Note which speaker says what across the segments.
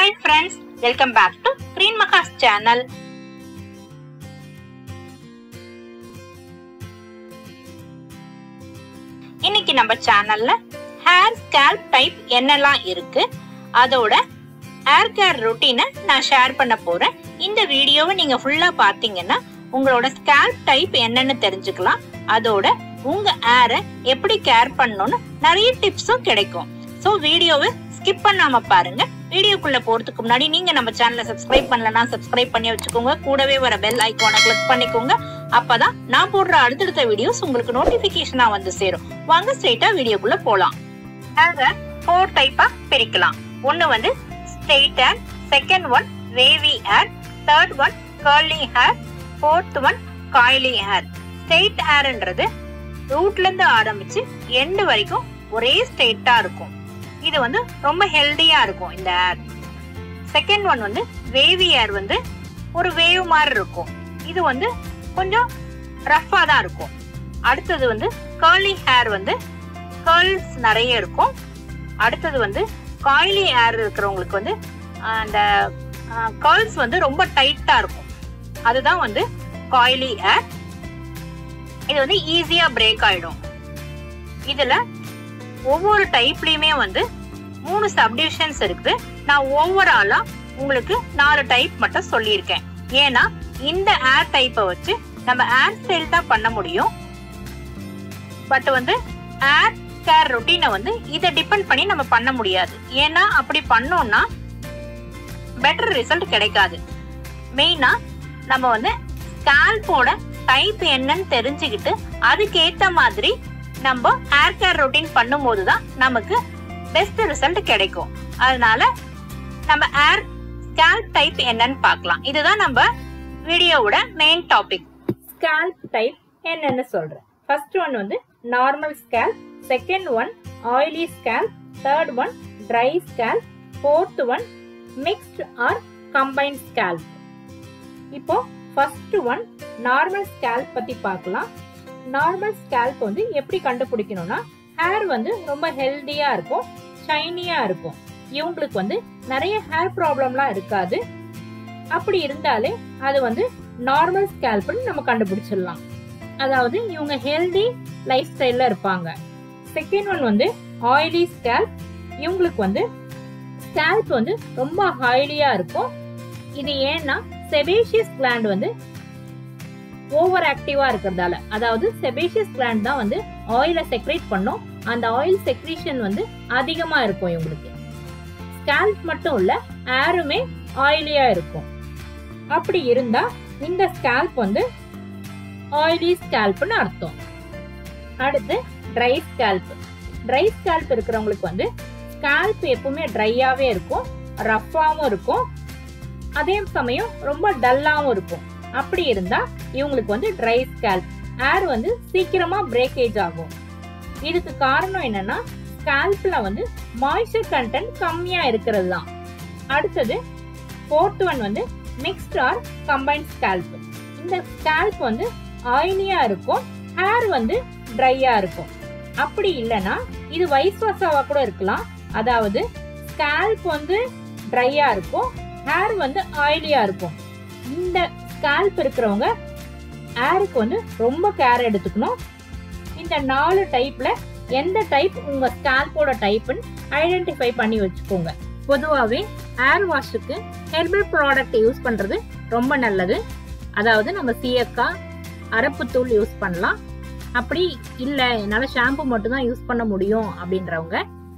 Speaker 1: hi friends welcome back to green மகாஸ் channel இன்னைக்கு நம்ம சேனல்ல ஹேர் ஸ்கேல்ப் டைப் என்னெல்லாம் இருக்கு அதோட ஹேர் கேர் ரொட்டீனை நான் ஷேர் பண்ண போறேன் இந்த வீடியோவை நீங்க ஃபுல்லா பாத்தீங்கன்னா உங்களோட ஸ்கேல்ப் டைப் என்னன்னு தெரிஞ்சுக்கலாம் அதோட உங்க ஹேரை எப்படி கேர் பண்ணணும்னு நிறைய டிப்ஸும் கிடைக்கும் ஸோ வீடியோவை ஸ்கிப் பண்ணாம பாருங்க வீடியோக்குள்ள போறதுக்கு முன்னாடி நீங்க நம்ம சேனலை சப்ஸ்கிரைப் பண்ணலனா சப்ஸ்கிரைப் பண்ணி வச்சுக்கோங்க கூடவே வர பெல் ஐகானை கிளிக் பண்ணிக்கோங்க அப்பதான் நான் போடுற அடுத்தடுத்த வீடியோஸ் உங்களுக்கு நோட்டிபிகேஷனா வந்து சேரும் வாங்க ஸ்ட்ரெயிட்டா வீடியோக்குள்ள போலாம் ஹேரை ஃபோர் டைப்பா பிரிக்கலாம் ஒன்னு வந்து straight hair second one wavy hair third one curly hair fourth one coily hair straight ஹேர்ன்றது ரூட்ல இருந்து ஆரம்பிச்சு எண்டு வரைக்கும் ஒரே ஸ்ட்ரெயிட்டா இருக்கும் இது வந்து ரொம்ப ஹெல்தியா இருக்கும் இந்த ஹேர் செகண்ட் ஒன் வந்து வேவி ஹேர் வந்து ஒரு வேவ் மாதிரி இருக்கும் இது வந்து கொஞ்சம் ரஃபா தான் இருக்கும் அடுத்தது வந்து கர்லி ஹேர் வந்து கேர்ள்ஸ் நிறைய இருக்கும் அடுத்தது வந்து காய்லி ஹேர் இருக்கிறவங்களுக்கு வந்து அந்த கேர்ள்ஸ் வந்து ரொம்ப டைட்டா இருக்கும் அதுதான் வந்து காய்லி ஹேர் இது வந்து ஈஸியா பிரேக் ஆயிடும் இதுல ஒவ்வொரு டைப்லயுமே வந்து மூணு சப்டிவிஷன்ஸ் இருக்குது நான் ஓவராலா உங்களுக்கு நாலு டைப் மட்டும் சொல்லியிருக்கேன் ஏன்னா இந்த ஏர் டைப்பை வச்சு நம்ம ஏர் ஸ்டைல் தான் பண்ண முடியும் பட் வந்து ஏர் கேர் ரொட்டீனை வந்து இதை டிபெண்ட் பண்ணி நம்ம பண்ண முடியாது ஏன்னா அப்படி பண்ணோம்னா பெட்டர் ரிசல்ட் கிடைக்காது மெயினா நம்ம வந்து ஸ்கால்போட டைப் என்னன்னு தெரிஞ்சுக்கிட்டு அதுக்கேத்த மாதிரி நம்ம ஹேர் கேர் ரொட்டீன் பண்ணும்போது தான் நமக்கு பெஸ்ட் ரிசல்ட் கிடைக்கும் அதனால நம்ம ஹேர் ஸ்கேல்ப் டைப் என்னன்னு பார்க்கலாம் இதுதான் நம்ம வீடியோவோட மெயின் டாபிக் ஸ்கேல்ப் டைப் என்னன்னு சொல்றேன் ஃபர்ஸ்ட் ஒன் வந்து normal scalp second one oily scalp third one dry scalp fourth one mixed or combine scalp இப்போ ஃபர்ஸ்ட் ஒன் நார்மல் ஸ்கேல்ப் பத்தி பார்க்கலாம் நார்மல் ஸ்கேல்ப் வந்து எப்படி கண்டுபிடிக்கணும்னா ஹேர் வந்து ரொம்ப ஹெல்தியா இருக்கும் ஷைனியா இருக்கும் இவங்களுக்கு வந்து நிறைய ஹேர் ப்ராப்ளம்லாம் இருக்காது அப்படி இருந்தாலே அது வந்து நார்மல் ஸ்கேல்ப்னு நம்ம கண்டுபிடிச்சிடலாம் அதாவது இவங்க ஹெல்தி லைஃப் ஸ்டைல்ல இருப்பாங்க செகண்ட் ஒன் வந்து ஆயிலி ஸ்கேல்ப் இவங்களுக்கு வந்து ஸ்கேல்ப் வந்து ரொம்ப ஹைலியா இருக்கும் இது ஏன்னா செபேஷியஸ் கிளாண்ட் வந்து ஓவர் ஆக்டிவா இருக்கிறதால அதாவது செபேஷியஸ் கிளாண்ட் தான் வந்து ஆயிலை செக்ரேட் பண்ணும் அந்த ஆயில் செக்ரீஷன் வந்து அதிகமா இருக்கும் இவங்களுக்கு ஸ்கேல்ப் மட்டும் இல்ல ஏருமே ஆயிலியா இருக்கும் அப்படி இருந்தா இந்த ஸ்கேல்ப் வந்து ஆயிலி ஸ்கேல்ப்னு அர்த்தம் அடுத்து ட்ரை ஸ்கேல்ப் ட்ரை ஸ்கேல்ப் இருக்கிறவங்களுக்கு வந்து ஸ்கேல்ப் எப்பவுமே ட்ரையாவே இருக்கும் ரஃப்பாவும் இருக்கும் அதே சமயம் ரொம்ப டல்லாவும் இருக்கும் அப்படி இருந்தா இவங்களுக்கு வந்து ட்ரை ஸ்கேல்ப் ஏர் வந்து சீக்கிரமா பிரேக்கேஜ் ஆகும் இதுக்கு காரணம் என்னன்னா ஸ்கேல்ப்ல வந்து மாய்ஸ்சர் கண்டென்ட் கம்மியா இருக்கிறது தான் அடுத்தது ஃபோர்த் ஒன் வந்து மிக்ஸ்ட் ஆர் கம்பைன் ஸ்கேல்ப் இந்த ஸ்கேல்ப் வந்து ஆயிலியா இருக்கும் ஹேர் வந்து ட்ரையா இருக்கும் அப்படி இல்லைன்னா இது வைஸ் வசாவா கூட இருக்கலாம் அதாவது ஸ்கேல்ப் வந்து ட்ரையா இருக்கும் ஹேர் வந்து ஆயிலியா இருக்கும் இந்த ஸ்கேல்ப் இருக்கிறவங்க ஹேருக்கு வந்து ரொம்ப கேர் எடுத்துக்கணும் இந்த நாலு டைப்ல எந்த டைப் உங்க ஸ்கேல்போட டைப்னு ஐடென்டிஃபை பண்ணி வச்சுக்கோங்க பொதுவாகவே ஹேர் வாஷுக்கு ஹெர்பல் ப்ராடக்ட் யூஸ் பண்றது ரொம்ப நல்லது அதாவது நம்ம சீயக்கா அரப்புத்தூள் யூஸ் பண்ணலாம் அப்படி இல்லை என்னால் ஷாம்பு மட்டும் தான் யூஸ் பண்ண முடியும் அப்படின்றவங்க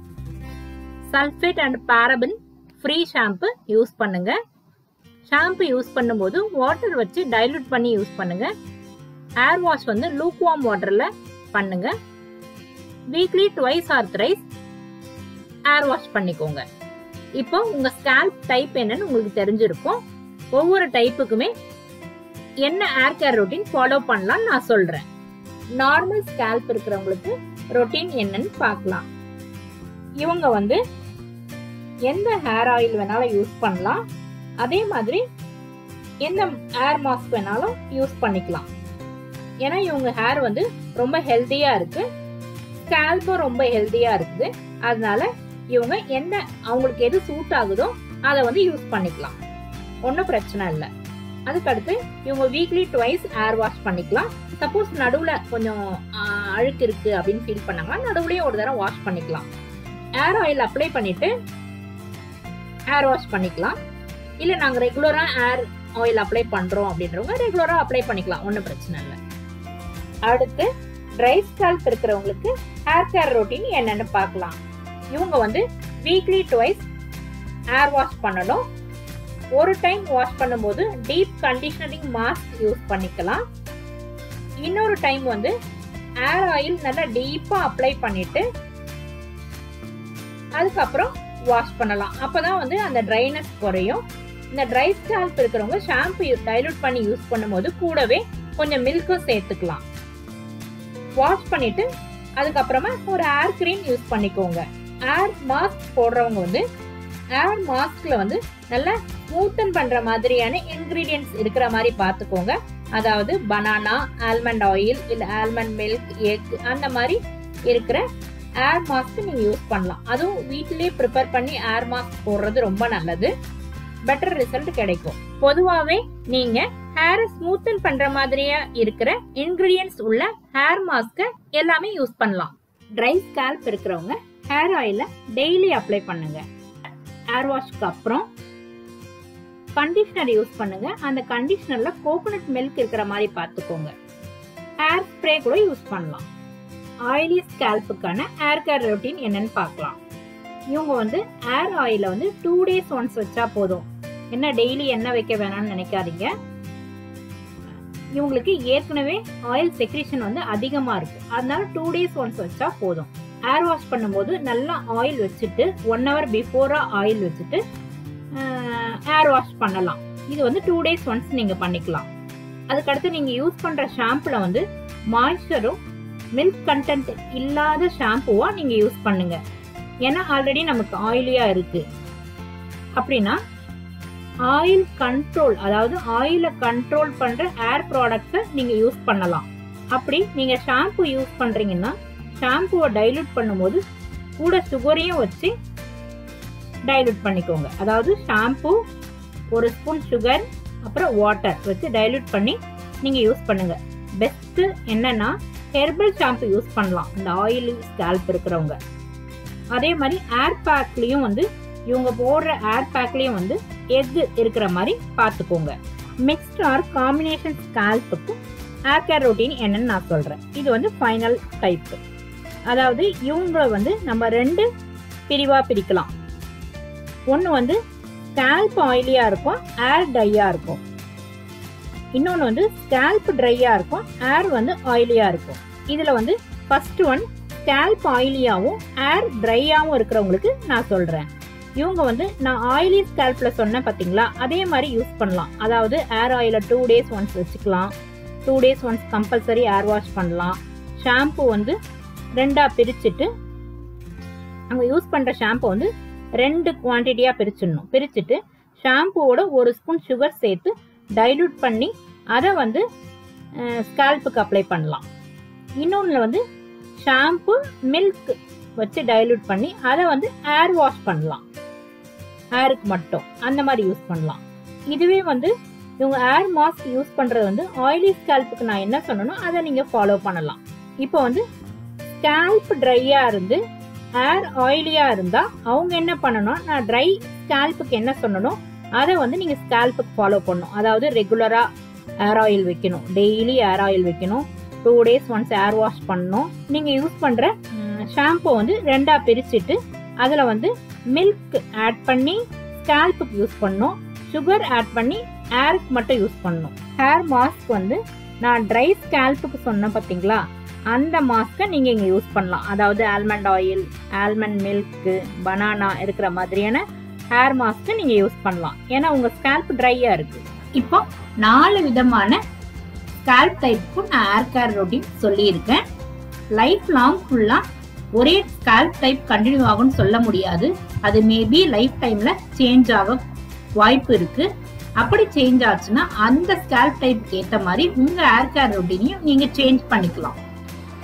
Speaker 1: sulphate and paraben free shampoo use பண்ணுங்க ஷாம்பு யூஸ் பண்ணும்போது வாட்டர் வச்சு டைலூட் பண்ணி யூஸ் பண்ணுங்க ஹேர் வாஷ் வந்து லூக் வார்ம் வாட்டர்ல பண்ணுங்க weekly twice or thrice hair wash பண்ணிக்கோங்க இப்போ உங்க ஸ்கேல்ப் டைப் என்னன்னு உங்களுக்கு தெரிஞ்சிருக்கும் ஒவ்வொரு டைப்புக்குமே என்ன ஹேர் கேர் ரொட்டீன் ஃபாலோ பண்ணலாம் நான் சொல்றேன் நார்மல் ஸ்கேல்ப் இருக்கிறவங்களுக்கு ரொட்டீன் என்னன்னு பார்க்கலாம் இவங்க வந்து எந்த ஹேர் ஆயில் வேணாலும் யூஸ் பண்ணலாம் அதே மாதிரி எந்த ஹேர் மாஸ்க் வேணாலும் யூஸ் பண்ணிக்கலாம் ஏன்னா இவங்க ஹேர் வந்து ரொம்ப ஹெல்த்தியா இருக்கு ஸ்கேல்பும் ரொம்ப ஹெல்த்தியா இருக்குது அதனால இவங்க எந்த அவங்களுக்கு எது சூட் ஆகுதோ அதை வந்து யூஸ் பண்ணிக்கலாம் ஒன்றும் பிரச்சனை இல்லை அதுக்கடுத்து இவங்க வீக்லி டுவைஸ் ஏர் வாஷ் பண்ணிக்கலாம் சப்போஸ் நடுவில் கொஞ்சம் ஆஹ், அழுக்கு இருக்கு அப்படின்னு ஃபீல் பண்ணாங்கன்னா நடுவுலயே ஒரு தடவை வாஷ் பண்ணிக்கலாம் ஏர் ஆயில் அப்ளை பண்ணிட்டு ஏர் வாஷ் பண்ணிக்கலாம் இல்லை நாங்கள் ரெகுலராக ஏர் ஆயில் அப்ளை பண்ணுறோம் அப்படின்றவங்க ரெகுலராக அப்ளை பண்ணிக்கலாம் ஒன்றும் பிரச்சனை இல்லை அடுத்து ட்ரை ஸ்கால்ப் இருக்கிறவங்களுக்கு ஹேர் கேர் ரொட்டீன் என்னன்னு பார்க்கலாம் இவங்க வந்து வீக்லி டுவைஸ் ஏர் வாஷ் பண்ணணும் ஒரு டைம் வாஷ் பண்ணும்போது டீப் கண்டிஷனரிங் மாஸ்க் யூஸ் பண்ணிக்கலாம் இன்னொரு டைம் வந்து ஏர் ஆயில் நல்லா டீப்பா அப்ளை பண்ணிட்டு அதுக்கப்புறம் வாஷ் பண்ணலாம் அப்பதான் வந்து அந்த ட்ரைனஸ் குறையும் இந்த ட்ரை ஸ்கால்ப் இருக்கிறவங்க ஷாம்பு டைலூட் பண்ணி யூஸ் பண்ணும்போது கூடவே கொஞ்சம் மில்க்கும் சேர்த்துக்கலாம் வாஷ் பண்ணிட்டு அதுக்கப்புறமா ஒரு ஏர் கிரீம் யூஸ் பண்ணிக்கோங்க ஏர் மாஸ்க் போடுறவங்க வந்து ஏர் மாஸ்க்ல வந்து நல்லா ஸ்மூத்தன் பண்ற மாதிரியான இன்கிரீடியன்ஸ் இருக்கிற மாதிரி பார்த்துக்கோங்க அதாவது பனானா ஆல்மண்ட் ஆயில் இல்ல ஆல்மண்ட் மில்க் எக் அந்த மாதிரி இருக்கிற ஏர் மாஸ்க் நீங்க யூஸ் பண்ணலாம் அதுவும் வீட்டிலேயே ப்ரிப்பேர் பண்ணி ஏர் மாஸ்க் போடுறது ரொம்ப நல்லது பெட்டர் ரிசல்ட் கிடைக்கும் பொதுவாவே நீங்க ஹேர் ஸ்மூத்தன் பண்ற மாதிரியா இருக்கிற இன்கிரீடியன்ஸ் உள்ள ஹேர் மாஸ்க எல்லாமே யூஸ் பண்ணலாம் ட்ரை ஸ்கால்ப் இருக்கிறவங்க ஹேர் ஆயில டெய்லி அப்ளை பண்ணுங்க ஹேர் வாஷ்க்கு அப்புறம் கண்டிஷனர் யூஸ் பண்ணுங்க அந்த கண்டிஷனர்ல கோகோனட் மில்க் இருக்கிற மாதிரி பார்த்துக்கோங்க ஹேர் ஸ்ப்ரே கூட யூஸ் பண்ணலாம் ஆயிலி ஸ்கேல்ப்புக்கான ஹேர் கேர் ரொட்டீன் என்னன்னு பார்க்கலாம் இவங்க வந்து ஹேர் ஆயில வந்து டூ டேஸ் ஒன்ஸ் வச்சா போதும் என்ன டெய்லி எண்ணெய் வைக்க வேணாம்னு நினைக்காதீங்க இவங்களுக்கு ஏற்கனவே ஆயில் செக்ரேஷன் வந்து அதிகமா இருக்கு அதனால டூ டேஸ் ஒன்ஸ் வச்சா போதும் ஹேர் வாஷ் பண்ணும்போது நல்லா ஆயில் வச்சுட்டு ஒன் ஹவர் பிஃபோரா ஆயில் வச்சுட்டு ஹேர் வாஷ் பண்ணலாம் இது வந்து டூ டேஸ் ஒன்ஸ் நீங்க பண்ணிக்கலாம் அதுக்கடுத்து நீங்க யூஸ் பண்ற ஷாம்புல வந்து மாய்ஸ்சரும் மில்க் கண்டென்ட் இல்லாத ஷாம்புவா நீங்க யூஸ் பண்ணுங்க ஏன்னா ஆல்ரெடி நமக்கு ஆயிலியா இருக்கு அப்படின்னா ஆயில் கண்ட்ரோல் அதாவது ஆயில கண்ட்ரோல் பண்ற ஏர் ப்ராடக்ட்ஸை நீங்க யூஸ் பண்ணலாம் அப்படி நீங்க ஷாம்பு யூஸ் பண்றீங்கன்னா ஷாம்புவை டைலூட் பண்ணும்போது கூட சுகரையும் வச்சு டைலூட் பண்ணிக்கோங்க அதாவது ஷாம்பு ஒரு ஸ்பூன் சுகர் அப்புறம் வாட்டர் வச்சு டைலூட் பண்ணி நீங்க யூஸ் பண்ணுங்க பெஸ்ட் என்னன்னா ஹெர்பல் ஷாம்பு யூஸ் பண்ணலாம் இந்த ஆயிலி ஸ்கால்ப் இருக்கிறவங்க அதே மாதிரி ஏர் பேக்லயும் வந்து இவங்க போடுற ஏர் பேக்லயும் வந்து எக் இருக்கிற மாதிரி பார்த்துக்கோங்க மிக்ஸ்ட் ஆர் காம்பினேஷன் ஸ்கால்ப்புக்கு ஏர் கேர் ரொட்டீன் என்னன்னு நான் சொல்றேன் இது வந்து ஃபைனல் டைப் அதாவது இவங்கள வந்து நம்ம ரெண்டு பிரிவா பிரிக்கலாம் ஒன்று வந்து ஸ்கேல்ப் ஆயிலியா இருக்கும் ஏர் ட்ரையா இருக்கும் இன்னொன்று வந்து ஸ்கேல்ப் ட்ரையா இருக்கும் ஏர் வந்து ஆயிலியா இருக்கும் இதுல வந்து ஃபர்ஸ்ட் ஒன் ஸ்கேல்ப் ஆயிலியாவும் ஏர் ட்ரையாவும் இருக்கிறவங்களுக்கு நான் சொல்றேன் இவங்க வந்து நான் ஆயிலி ஸ்கேல்ப்ல சொன்னேன் பாத்தீங்களா அதே மாதிரி யூஸ் பண்ணலாம் அதாவது hair oil two days once வச்சுக்கலாம் two days once compulsory hair wash பண்ணலாம் ஷாம்பு வந்து ரெண்டா பிரிச்சுட்டு அவங்க யூஸ் பண்ற ஷாம்பு வந்து ரெண்டு குவான்டிட்டியா பிரிச்சிடணும் பிரிச்சுட்டு ஷாம்புவோட ஒரு ஸ்பூன் சுகர் சேர்த்து டைலூட் பண்ணி அதை வந்து ஸ்கால்ப்புக்கு அப்ளை பண்ணலாம் இன்னொன்று வந்து ஷாம்பு மில்க் வச்சு டைலூட் பண்ணி அதை வந்து ஏர் வாஷ் பண்ணலாம் ஏருக்கு மட்டும் அந்த மாதிரி யூஸ் பண்ணலாம் இதுவே வந்து இவங்க ஏர் மாஸ்க் யூஸ் பண்றது வந்து ஆயிலி ஸ்கால்ப்புக்கு நான் என்ன சொன்னனோ அதை நீங்க ஃபாலோ பண்ணலாம் இப்போ வந்து ஸ்கால்ப் ட்ரையா இருந்து ஏர் ஆயிலியா இருந்தா அவங்க என்ன பண்ணணும் நான் ட்ரை ஸ்கால்ப்புக்கு என்ன சொன்னனோ அதை வந்து நீங்க ஸ்கால்ப்புக்கு ஃபாலோ பண்ணணும் அதாவது ரெகுலரா ஏர் ஆயில் வைக்கணும் டெய்லி ஏர் ஆயில் வைக்கணும் two days once hair wash பண்ணணும் நீங்க யூஸ் பண்ற ஷாம்பு வந்து ரெண்டா பிரிச்சுட்டு அதுல வந்து மில்க் ஆட் பண்ணி ஸ்கால்ப்புக்கு யூஸ் பண்ணணும் சுகர் ஆட் பண்ணி ஏருக்கு மட்டும் யூஸ் பண்ணணும் ஹேர் மாஸ்க் வந்து நான் ட்ரை ஸ்கால்ப்புக்கு சொன்னேன் பாத்தீங்களா அந்த மாஸ்க்கை நீங்க இங்க யூஸ் பண்ணலாம் அதாவது almond oil almond milk banana இருக்கிற மாதிரியான ஹேர் மாஸ்க்கை நீங்க யூஸ் பண்ணலாம் ஏன்னா உங்க ஸ்கால்ப் ட்ரையா இருக்கு இப்போ நாலு விதமான ஸ்கால்ப் டைப்புக்கும் நான் ஹேர் கேர் ரொட்டீன் சொல்லியிருக்கேன் லைஃப் லாங் ஃபுல்லா ஒரே ஸ்கால்ப் டைப் கண்டினியூ ஆகும்னு சொல்ல முடியாது அது மேபி லைஃப் டைம்ல சேஞ்ச் ஆக வாய்ப்பு இருக்கு அப்படி சேஞ்ச் ஆச்சுன்னா அந்த ஸ்கால்ப் டைப்புக்கு ஏற்ற மாதிரி உங்க ஹேர் கேர் ரொட்டீனையும் நீங்க சேஞ்ச் பண்ணிக்கலாம்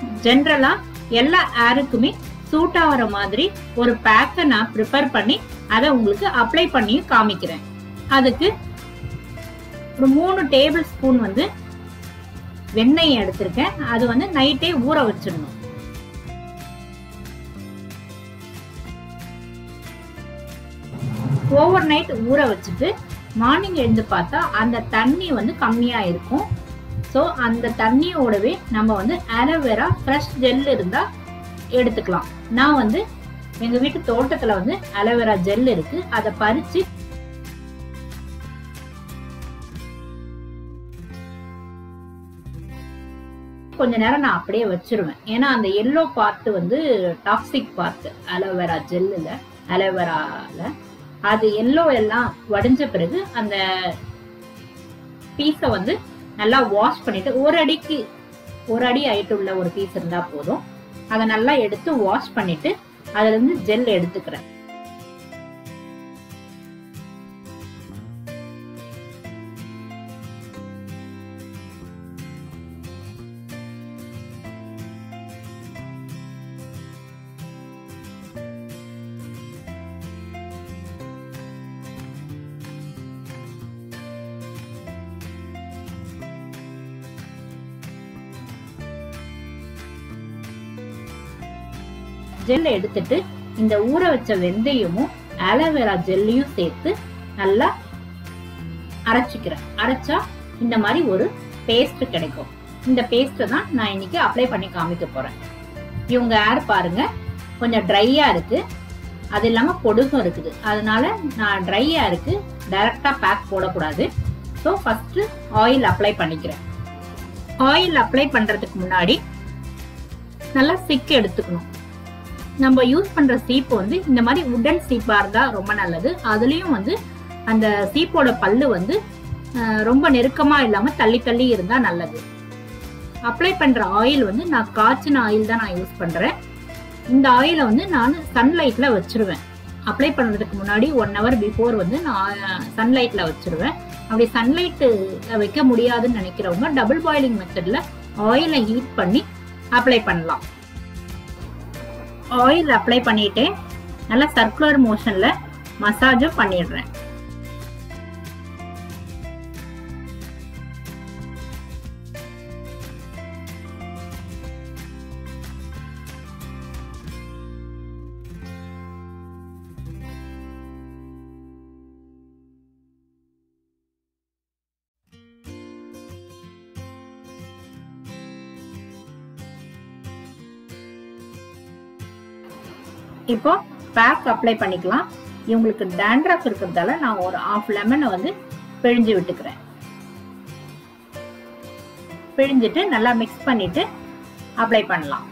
Speaker 1: ஜென்ரலா எல்லா ஹேருக்குமே சூட் ஆகிற மாதிரி ஒரு பேக்கை நான் ப்ரிப்பேர் பண்ணி அதை உங்களுக்கு அப்ளை பண்ணி காமிக்கிறேன் அதுக்கு ஒரு மூணு டேபிள் ஸ்பூன் வந்து வெண்ணெய் எடுத்திருக்கேன் அது வந்து நைட்டே ஊற வச்சிடணும் ஓவர் நைட் ஊற வச்சுட்டு மார்னிங் எழுந்து பார்த்தா அந்த தண்ணி வந்து கம்மியா இருக்கும் ஸோ அந்த தண்ணியோடவே நம்ம வந்து அலோவேரா ஃப்ரெஷ் ஜெல் இருந்தா எடுத்துக்கலாம் நான் வந்து எங்க வீட்டு தோட்டத்துல வந்து அலோவேரா ஜெல் இருக்கு அதை பறிச்சு கொஞ்ச நேரம் நான் அப்படியே வச்சிருவேன் ஏன்னா அந்த எல்லோ பார்ட் வந்து டாக்ஸிக் பார்ட் அலோவேரா ஜெல்லுல அலோவேரால அது எல்லோ எல்லாம் வடிஞ்ச பிறகு அந்த பீஸை வந்து நல்லா வாஷ் பண்ணிட்டு ஒரு அடிக்கு ஒரு அடி ஹைட் உள்ள ஒரு பீஸ் இருந்தா போதும் அதை நல்லா எடுத்து வாஷ் பண்ணிட்டு அதுல இருந்து ஜெல் எடுத்துக்கிறேன் ஜெல் எடுத்துட்டு இந்த ஊற வச்ச வெந்தயமும் ஆலோவேரா ஜெல்லையும் சேர்த்து நல்லா அரைச்சிக்கிறேன் அரைச்சா இந்த மாதிரி ஒரு பேஸ்ட் கிடைக்கும் இந்த பேஸ்ட்டை தான் நான் இன்னைக்கு அப்ளை பண்ணி காமிக்க போறேன் இவங்க ஏர் பாருங்க கொஞ்சம் ட்ரையா இருக்கு அது இல்லாம பொடுகும் இருக்குது அதனால நான் ட்ரையா இருக்கு டைரக்டா பேக் போடக்கூடாது ஸோ ஃபர்ஸ்ட் ஆயில் அப்ளை பண்ணிக்கிறேன் ஆயில் அப்ளை பண்றதுக்கு முன்னாடி நல்லா சிக் எடுத்துக்கணும் நம்ம யூஸ் பண்ற சீப்பு வந்து இந்த மாதிரி உடன் சீப்பா இருந்தா ரொம்ப நல்லது அதுலயும் வந்து அந்த சீப்போட பல்லு வந்து அஹ், ரொம்ப நெருக்கமா இல்லாம தள்ளி தள்ளி இருந்தா நல்லது அப்ளை பண்ற ஆயில் வந்து நான் காய்ச்சின ஆயில் தான் நான் யூஸ் பண்றேன் இந்த ஆயிலை வந்து நான் சன்லைட்ல வச்சிருவேன் அப்ளை பண்றதுக்கு முன்னாடி ஒன் ஹவர் பிஃபோர் வந்து நான் சன்லைட்ல வச்சிருவேன் அப்படி சன்லைட் வைக்க முடியாதுன்னு நினைக்கிறவங்க டபுள் பாயிலிங் மெத்தட்ல ஆயிலை ஹீட் பண்ணி அப்ளை பண்ணலாம் ஆயில் அப்ளை பண்ணிட்டு நல்லா சர்க்குலர் மோஷன்ல மசாஜும் பண்ணிடுறேன் இப்போ பேக் அப்ளை பண்ணிக்கலாம் இவங்களுக்கு டேண்ட்ரஃப் இருக்கிறதால நான் ஒரு ஆஃப் லெமனை வந்து பிழிஞ்சு விட்டுக்கிறேன் பிழிஞ்சிட்டு நல்லா மிக்ஸ் பண்ணிட்டு அப்ளை பண்ணலாம்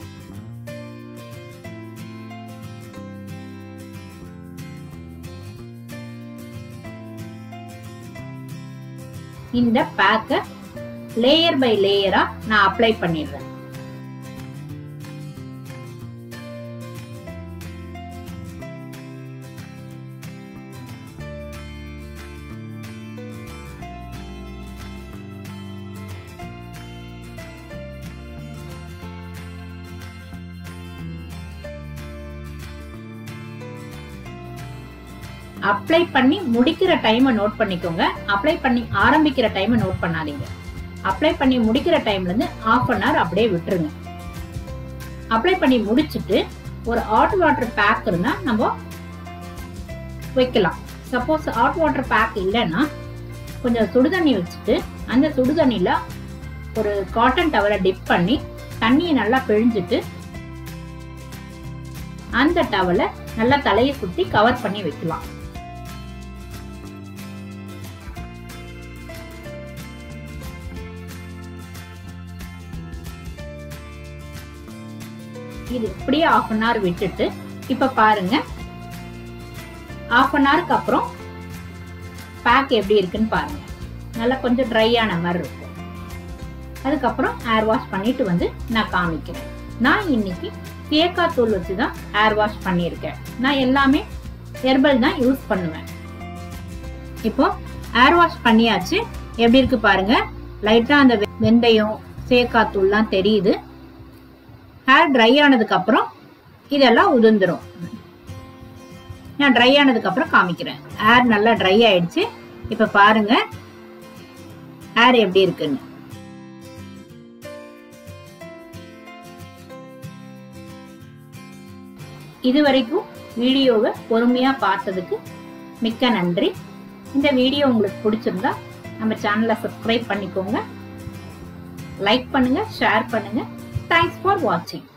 Speaker 1: இந்த பேக்கை லேயர் பை லேயரா நான் அப்ளை பண்ணிடுறேன் அப்ளை பண்ணி முடிக்கிற டைமை நோட் பண்ணிக்கோங்க அப்ளை பண்ணி ஆரம்பிக்கிற டைமை நோட் பண்ணாதீங்க அப்ளை பண்ணி முடிக்கிற டைம்ல இருந்து ஆஃப் அன் ஹவர் அப்படியே விட்டுருங்க அப்ளை பண்ணி முடிச்சிட்டு ஒரு ஹாட் வாட்டர் பேக் இருந்தா நம்ம வைக்கலாம் சப்போஸ் ஹாட் வாட்டர் பேக் இல்லைன்னா கொஞ்சம் சுடுதண்ணி வச்சுட்டு அந்த சுடுதண்ணில ஒரு காட்டன் டவலை டிப் பண்ணி தண்ணியை நல்லா பிழிஞ்சிட்டு அந்த டவலை நல்லா தலையை சுத்தி கவர் பண்ணி வைக்கலாம் இது இப்படியே ஆஃப் அன் ஹவர் விட்டுட்டு இப்ப பாருங்க ஆஃப் அன் ஹவருக்கு அப்புறம் பேக் எப்படி இருக்குன்னு பாருங்க நல்லா கொஞ்சம் ட்ரை ஆன மாதிரி இருக்கும் அதுக்கப்புறம் ஏர் வாஷ் பண்ணிட்டு வந்து நான் காமிக்கிறேன் நான் இன்னைக்கு தேக்காய் தூள் வச்சு தான் ஏர் வாஷ் பண்ணியிருக்கேன் நான் எல்லாமே ஹெர்பல் தான் யூஸ் பண்ணுவேன் இப்போ ஏர் வாஷ் பண்ணியாச்சு எப்படி இருக்கு பாருங்க லைட்டா அந்த வெ- வெந்தயம் சேக்காய் தூள்லாம் தெரியுது ஹேர் ட்ரை ஆனதுக்கு அப்புறம் இதெல்லாம் உதிர்ந்துரும் நான் ட்ரை ஆனதுக்கு அப்புறம் காமிக்கிறேன் ஏர் நல்லா ட்ரை ஆயிடுச்சு இப்ப பாருங்க ஏர் எப்படி இருக்குன்னு இது வரைக்கும் வீடியோவை பொறுமையா பார்த்ததுக்கு மிக்க நன்றி இந்த வீடியோ உங்களுக்கு பிடிச்சிருந்தா நம்ம சேனலை சப்ஸ்கிரைப் பண்ணிக்கோங்க லைக் பண்ணுங்க ஷேர் பண்ணுங்க தேங்க்ஸ் ஃபார் வாட்சிங்